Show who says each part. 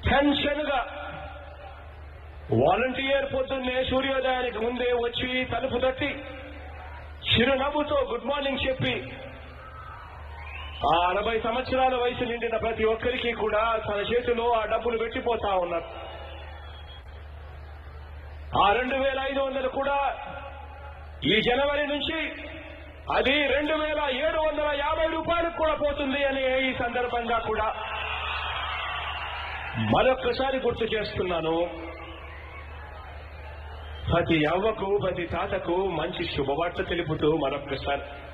Speaker 1: tension గా volunteer పొద్దున్నే సూర్యోదయానికి ముందే వచ్చి తలుపు తట్టి చిరునవ్వుతో గుడ్ మార్నింగ్ చెప్పి ఆ అరవై సంవత్సరాల వయసు నిండిన ప్రతి ఒక్కరికి కూడా తన చేతిలో ఆ డబ్బులు పెట్టిపోతా ఉన్నారు ఆ రెండు వేల ఐదు వందలు కూడా ఈ జనవరి నుంచి అది రెండు వేల ఏడు వందల యాభై రూపాయలకు కూడా పోతుంది అని ఈ సందర్భంగా కూడా మరొక్కసారి గుర్తు చేస్తున్నాను ప్రతి అవ్వకు ప్రతి తాతకు మంచి శుభవార్త తెలుపుతూ మరొక్కసారి